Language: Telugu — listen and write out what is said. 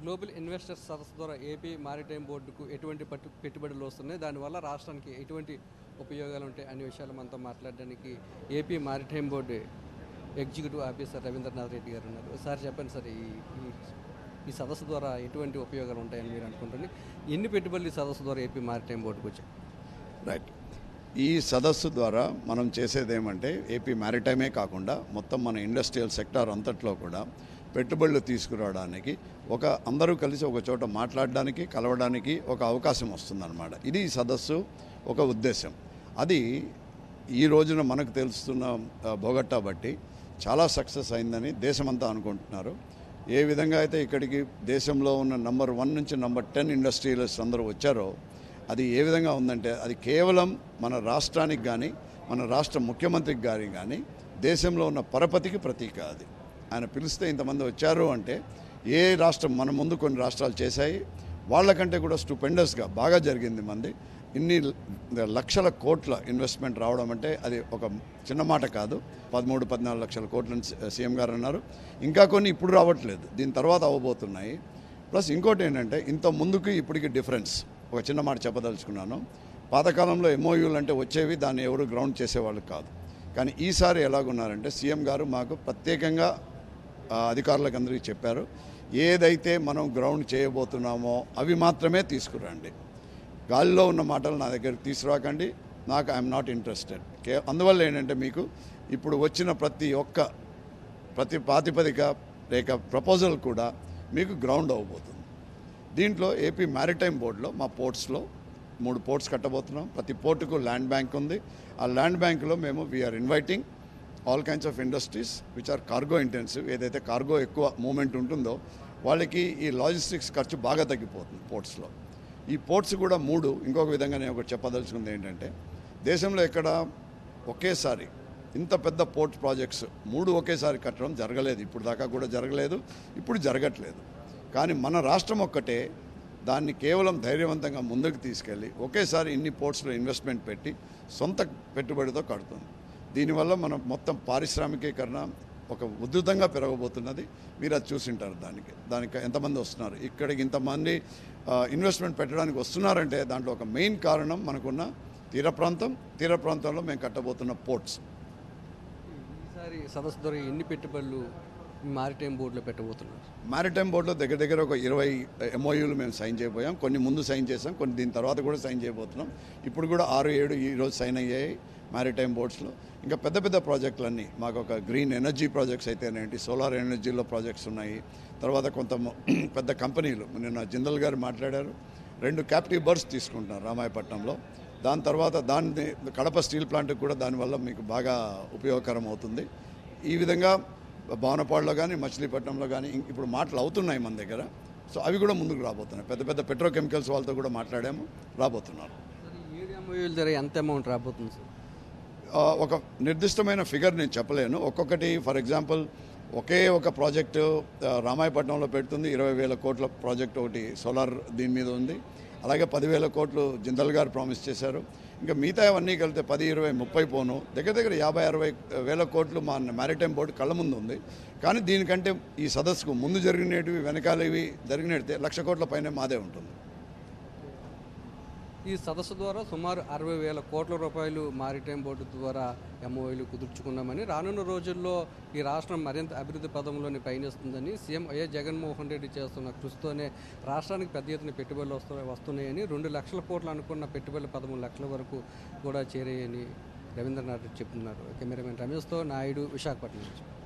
గ్లోబల్ ఇన్వెస్టర్స్ సదస్సు ద్వారా ఏపీ మారిటైమ్ బోర్డుకు ఎటువంటి పట్టు పెట్టుబడులు వస్తున్నాయి దానివల్ల రాష్ట్రానికి ఎటువంటి ఉపయోగాలు ఉంటాయి అనే విషయాలు మనతో మాట్లాడడానికి AP maritime board executive officer Ravindranath Reddy గారు ఉన్నారు సార్ చెప్పండి సార్ ఈ ఈ- ఈ సదస్సు ద్వారా ఎటువంటి ఉపయోగాలు ఉంటాయని మీరు అనుకుంటుంది ఎన్ని పెట్టుబడులు ఈ సదస్సు ద్వారా ఏపీ మారిటైమ్ బోర్డుకు వచ్చాయి రైట్ ఈ సదస్సు ద్వారా మనం చేసేది ఏమంటే ఏపీ మ్యారిటైమే కాకుండా మొత్తం మన ఇండస్ట్రియల్ సెక్టార్ అంతట్లో కూడా పెట్టుబడులు తీసుకురావడానికి ఒక అందరూ కలిసి ఒక చోట మాట్లాడడానికి కలవడానికి ఒక అవకాశం వస్తుందన్నమాట ఇది ఈ సదస్సు ఒక ఉద్దేశం అది ఈ రోజున మనకు తెలుస్తున్న ఆ, బొగట్టా బట్టి చాలా సక్సెస్ అయిందని దేశమంతా అనుకుంటున్నారు ఏ విధంగా అయితే ఇక్కడికి దేశంలో ఉన్న నంబర్ వన్ నుంచి నంబర్ టెన్ ఇండస్ట్రియలిస్ట్ అందరూ వచ్చారో అది ఏ విధంగా ఉందంటే అది కేవలం మన రాష్ట్రానికి కానీ మన రాష్ట్ర ముఖ్యమంత్రికి గారి కానీ దేశంలో ఉన్న పరపతికి ప్రతీక అది ఆయన పిలిస్తే ఇంతమంది వచ్చారు అంటే ఏ రాష్ట్రం మన ముందు కొన్ని రాష్ట్రాలు చేశాయి వాళ్ళకంటే కూడా స్టూపెండస్గా బాగా జరిగింది మంది ఇన్ని ల- లక్షల కోట్ల ఇన్వెస్ట్మెంట్ రావడం అంటే అది ఒక చిన్న మాట కాదు పదమూడు పద్నాలుగు లక్షల కోట్లని సీఎం గారు అన్నారు ఇంకా కొన్ని ఇప్పుడు రావట్లేదు దీని తర్వాత అవ్వబోతున్నాయి ప్లస్ ఇంకోటి ఏంటంటే ఇంత ముందుకి ఇప్పటికి డిఫరెన్స్ ఒక చిన్న మాట చెప్పదలుచుకున్నాను పాతకాలంలో ఎంఓయూలు అంటే వచ్చేవి దాన్ని ఎవరు గ్రౌండ్ చేసేవాళ్ళు కాదు కానీ ఈసారి ఎలాగున్నారంటే సీఎం గారు మాకు ప్రత్యేకంగా ఆ, అధికారులకు అందరికీ చెప్పారు ఏదైతే మనం గ్రౌండ్ చేయబోతున్నామో అవి మాత్రమే తీసుకురండి గాలిలో ఉన్న మాటలు నా దగ్గర తీసుకురాకండి నాకు ఐఎమ్ నాట్ ఇంట్రెస్టెడ్ కే అందువల్ల ఏంటంటే మీకు ఇప్పుడు వచ్చిన ప్రతి ఒక్క ప్రతి ప్రాతిపదిక లేక ప్రపోజల్ కూడా మీకు గ్రౌండ్ అవ్వబోతుంది దీంట్లో ఏపీ మ్యారిటైమ్ బోర్డులో మా పోర్ట్స్లో మూడు పోర్ట్స్ కట్టబోతున్నాం ప్రతి పోర్టుకు ల్యాండ్ బ్యాంక్ ఉంది ఆ ల్యాండ్ బ్యాంక్లో మేము we're inviting all kinds of industries which are cargo intensive ఏదైతే కార్గో ఎక్కువ మూమెంట్ ఉంటుందో వాళ్ళకి ఈ లాజిస్టిక్స్ ఖర్చు బాగా తగ్గిపోతుంది పోర్ట్స్లో ఈ పోర్ట్స్ కూడా మూడు ఇంకొక విధంగా నేను ఒకటి చెప్పదలుచుకుంది ఏంటంటే దేశంలో ఎక్కడ ఒకేసారి ఇంత పెద్ద పోర్ట్ ప్రాజెక్ట్స్ మూడు ఒకేసారి కట్టడం జరగలేదు ఇప్పుడు దాకా కూడా జరగలేదు ఇప్పుడు జరగట్లేదు కానీ మన రాష్ట్రం ఒక్కటే దాన్ని కేవలం ధైర్యవంతంగా ముందుకు తీసుకెళ్ళి ఒకేసారి ఇన్ని పోర్ట్స్లో ఇన్వెస్ట్మెంట్ పెట్టి సొంత పెట్టుబడితో కడుతుంది దీనివల్ల మనం మొత్తం పారిశ్రామికీకరణ ఒక ఉధృతంగా పెరగబోతున్నది మీరు అది చూసింటారు దానికి దానికి ఎంతమంది వస్తున్నారు ఇక్కడికి ఇంతమంది ఆ, ఇన్వెస్ట్మెంట్ పెట్టడానికి వస్తున్నారంటే దాంట్లో ఒక మెయిన్ కారణం మనకున్న తీర ప్రాంతం తీర ప్రాంతంలో మేము కట్టబోతున్న పోర్ట్స్ ఈసారి సదస్సు ద్వారా ఎన్ని పెట్టుబడులు మారిటైమ్ బోర్డులో పెట్టబోతున్నారు మారిటైమ్ బోర్డులో దగ్గర దగ్గర ఒక ఇరవై ఎంఓయూలు మేము సైన్ చేయబోయాం కొన్ని ముందు సైన్ చేసాం కొన్ని దీని తర్వాత కూడా సైన్ చేయబోతున్నాం ఇప్పుడు కూడా ఆరు ఏడు ఈ రోజు సైన్ అయ్యాయి మారిటైమ్ బోర్డ్స్లో ఇంకా పెద్ద పెద్ద ప్రాజెక్టులన్నీ మాకు ఒక గ్రీన్ ఎనర్జీ ప్రాజెక్ట్స్ అయితేనేంటి సోలార్ ఎనర్జీలో ప్రాజెక్ట్స్ ఉన్నాయి తర్వాత కొంత మొ- పెద్ద కంపెనీలు నిన్న జిందల్ గారు మాట్లాడారు రెండు క్యాప్టివ్ బర్డ్స్ తీసుకుంటున్నారు రామాయపట్నంలో దాని తర్వాత దాన్ని కడప స్టీల్ ప్లాంట్కి కూడా దానివల్ల మీకు బాగా ఉపయోగకరం అవుతుంది ఈ విధంగా భావనపాడులో కానీ మచిలీపట్నంలో కానీ ఇం- ఇప్పుడు మాటలు అవుతున్నాయి మన దగ్గర సో అవి కూడా ముందుకు రాబోతున్నాయి పెద్ద పెద్ద పెట్రోకెమికల్స్ వాళ్ళతో కూడా మాట్లాడాము రాబోతున్నారు సార్ ఈ ఏడు ఎంఓయూల ద్వారా ఎంత అమౌంట్ రాబోతుంది సార్ ఆ, ఒక నిర్దిష్టమైన ఫిగర్ నేను చెప్పలేను ఒక్కొక్కటి ఫర్ ఎగ్జాంపుల్ ఒకే ఒక ప్రాజెక్టు ఆ, రామాయపట్నంలో పెడుతుంది ఇరవై వేల కోట్ల ప్రాజెక్ట్ ఒకటి సోలార్ దీని మీద ఉంది అలాగే పదివేల కోట్లు జిందల్ గారు ప్రామిస్ చేశారు ఇంకా మిగతా అవన్నీ కలిపితే పది ఇరవై ముప్పై పోను దగ్గర దగ్గర యాభై అరవై వేల కోట్లు మా మ్యారిటైమ్ బోర్డు కళ్ళ ముందు ఉంది కానీ దీనికంటే ఈ సదస్సుకు ముందు జరిగినవి వెనకాలవి జరిగినట్టే లక్ష కోట్ల పైన మాదే ఉంటుంది ఈ సదస్సు ద్వారా సుమారు అరవై వేల కోట్ల రూపాయలు మారిటైమ్ బోర్డు ద్వారా ఎంఓఐలు కుదుర్చుకున్నామని రానున్న రోజుల్లో ఈ రాష్ట్రం మరింత అభివృద్ధి పదంలోని పయనిస్తుందని సీఎం వైఎస్ జగన్మోహన్ రెడ్డి చేస్తున్న కృషితోనే రాష్ట్రానికి పెద్ద ఎత్తున పెట్టుబడులు వస్తు వస్తున్నాయని రెండు లక్షల కోట్లు అనుకున్న పెట్టుబడులు పదమూడు లక్షల వరకు కూడా చేరాయని రవీంద్రనాథ్ రెడ్డి చెప్తున్నారు కెమెరామెన్ రమేష్తో నాయుడు విశాఖపట్నం నుంచి